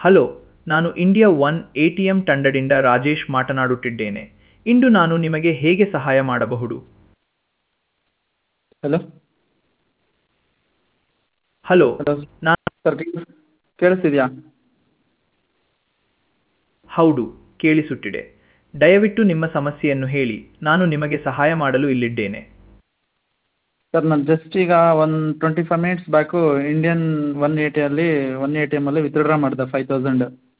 hello ನಾನು India one A T M ತಂಡದಿಂದ ರಾಜೇಶ್ ಮಾತನಾಡುತ್ತಿದ್ದೇನೆ ಇಂದು ನಾನು ನಿಮಗೆ ಹೇಗೆ ಸಹಾಯ ಮಾಡಬಹುದು ಹಲೋ ಹಲೋ ಹಲೋ ನಾನು ಸರ್ ಕೇಳಿಸ್ತಿದೆಯಾ ಹೌದು ಕೇಳಿಸುತ್ತಿದೆ ದಯವಿಟ್ಟು ನಿಮ್ಮ ಸಮಸ್ಯೆಯನ್ನು ಹೇಳಿ ನಾನು ನಿಮಗೆ ಸಹಾಯ ಮಾಡಲು ಇಲ್ಲಿದ್ದೇನೆ ಸರ್ ನಾನು ಜಸ್ಟ್ ಈಗ ಒಂದು twenty five minutes back Indian one A ಟಿಯಲ್ಲಿ ಒನ್ ಎ ಟಿ ಎಮ್ಮಲ್ಲಿ ವಿತ್ಡ್ರಾ ಮಾಡಿದೆ ಫೈವ್ ತೌಸಂಡ್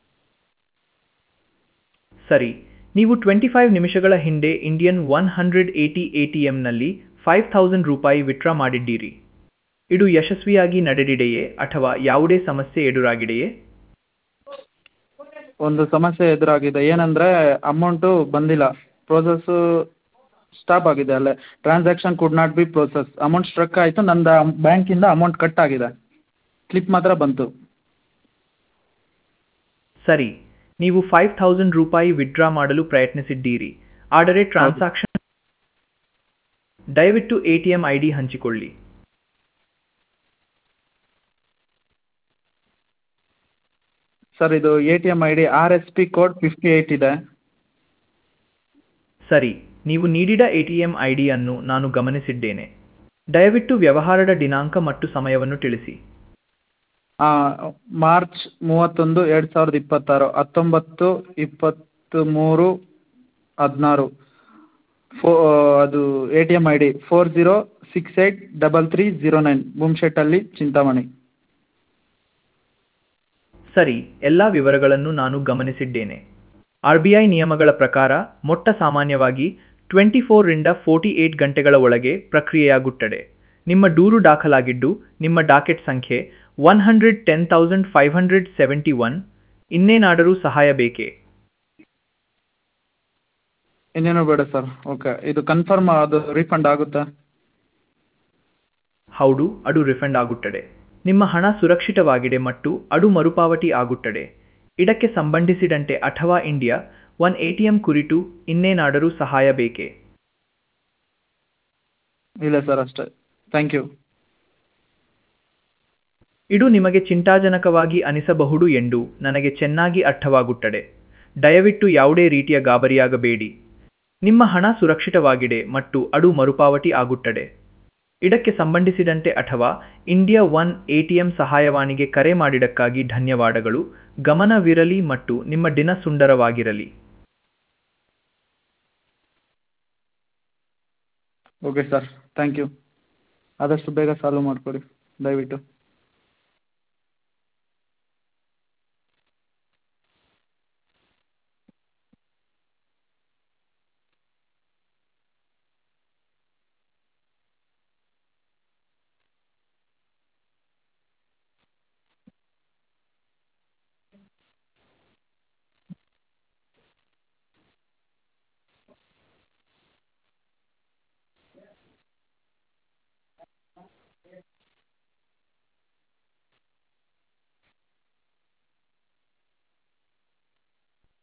ಸರಿ ನೀವು ಟ್ವೆಂಟಿ ಫೈವ್ ನಿಮಿಷಗಳ ಹಿಂದೆ Indian one hundred eighty A T ಎಂನಲ್ಲಿ ಫೈವ್ ಥೌಸಂಡ್ ರೂಪಾಯಿ ವಿತ್ಡ್ರಾ ಮಾಡಿದ್ದೀರಿ ಇದು ಯಶಸ್ವಿಯಾಗಿ ನಡೆದಿದೆಯೇ ಅಥವಾ ಯಾವುದೇ ಸಮಸ್ಯೆ ಎದುರಾಗಿದೆಯೇ ಒಂದು ಸಮಸ್ಯೆ ಎದುರಾಗಿದೆ ಏನಂದರೆ ಅಮೌಂಟು ಬಂದಿಲ್ಲ ಪ್ರೋಸೆಸ್ಸು ಸ್ಟಾಪ್ ಆಗಿದೆ ಅಲ್ಲೇ transaction could not be process amount struck ಆಯಿತು ನಂದು ಬ್ಯಾಂಕಿಂದ ಅಮೌಂಟ್ ಕಟ್ ಆಗಿದೆ ಸ್ಲಿಪ್ ಮಾತ್ರ ಬಂತು ಸರಿ ನೀವು ಫೈವ್ ಥೌಸಂಡ್ ರೂಪಾಯಿ ವಿತ್ಡ್ರಾ ಮಾಡಲು ಪ್ರಯತ್ನಿಸಿದ್ದೀರಿ ಆದರೆ ಟ್ರಾನ್ಸಾಕ್ಷನ್ ದಯವಿಟ್ಟು A T M I D ಹಂಚಿಕೊಳ್ಳಿ ಸರ್ ಇದು A T M I D R S P code fifty eight ಇದೆ ಸರಿ ನೀವು ನೀಡಿದ ಎ ಟಿ ಎಂ ಐ ಡಿಯನ್ನು ನಾನು ಗಮನಿಸಿದ್ದೇನೆ ದಯವಿಟ್ಟು ವ್ಯವಹಾರದ ದಿನಾಂಕ ಮತ್ತು ಸಮಯವನ್ನು ತಿಳಿಸಿ ಮಾರ್ಚ್ ಮೂವತ್ತೊಂದು ಎರಡು ಸಾವಿರದ ಇಪ್ಪತ್ತಾರು ಹತ್ತೊಂಬತ್ತು ಇಪ್ಪತ್ತು ಮೂರು ಹದಿನಾರು ಫೋ ಅದು A T M I D four zero six eight double three zero nine Bumshettahalli Chintamani ಸರಿ ಎಲ್ಲ ವಿವರಗಳನ್ನು ನಾನು ಗಮನಿಸಿದ್ದೇನೆ ಆರ್ ಬಿ ಐ ನಿಯಮಗಳ ಪ್ರಕಾರ ಮೊಟ್ಟ ಸಾಮಾನ್ಯವಾಗಿ ಟ್ವೆಂಟಿ ಫೋರ್ರಿಂದ ಫೋರ್ಟಿ ಏಟ್ ಗಂಟೆಗಳ ಒಳಗೆ ಪ್ರಕ್ರಿಯೆಯಾಗುತ್ತದೆ ನಿಮ್ಮ ದೂರು ದಾಖಲಾಗಿದ್ದು ನಿಮ್ಮ ಡಾಕೆಟ್ ಸಂಖ್ಯೆ one hundred ten thousand five hundred seventy one ಇನ್ನೇನಾದರೂ ಸಹಾಯ ಬೇಕೇ ಇನ್ನೇನು ಬೇಡ ಸರ್ ಓಕೆ ಇದು ಕನ್ಫರ್ಮ್ ಅದು ರೀಫಂಡ್ ಆಗುತ್ತಾ ಹೌದು ಅದು ರಿಫಂಡ್ ಆಗುತ್ತದೆ ನಿಮ್ಮ ಹಣ ಸುರಕ್ಷಿತವಾಗಿದೆ ಮತ್ತು ಅದು ಮರುಪಾವತಿ ಆಗುತ್ತದೆ ಇದಕ್ಕೆ ಸಂಬಂಧಿಸಿದಂತೆ ಅಥವಾ India one A T M ಕುರಿತು ಇನ್ನೇನಾದರೂ ಸಹಾಯ ಬೇಕೇ ಇಲ್ಲ ಸರ್ ಅಷ್ಟೇ ಥ್ಯಾಂಕ್ ಯು ಇದು ನಿಮಗೆ ಚಿಂತಾಜನಕವಾಗಿ ಅನಿಸಬಹುದು ಎಂದು ನನಗೆ ಚೆನ್ನಾಗಿ ಅರ್ಥವಾಗುತ್ತದೆ ದಯವಿಟ್ಟು ಯಾವುದೇ ರೀತಿಯ ಗಾಬರಿಯಾಗಬೇಡಿ ನಿಮ್ಮ ಹಣ ಸುರಕ್ಷಿತವಾಗಿದೆ ಮತ್ತು ಅದು ಮರುಪಾವತಿ ಆಗುತ್ತದೆ ಇದಕ್ಕೆ ಸಂಬಂಧಿಸಿದಂತೆ ಅಥವಾ India one A T M ಸಹಾಯವಾಣಿಗೆ ಕರೆ ಮಾಡಿದ್ದಕ್ಕಾಗಿ ಧನ್ಯವಾದಗಳು ಗಮನವಿರಲಿ ಮತ್ತು ನಿಮ್ಮ ದಿನ ಸುಂದರವಾಗಿರಲಿ ಓಕೆ ಸರ್ ಥ್ಯಾಂಕ್ ಯು ಆದಷ್ಟು ಬೇಗ ಸಾಲ್ವ್ ಮಾಡಿಕೊಡಿ ದಯವಿಟ್ಟು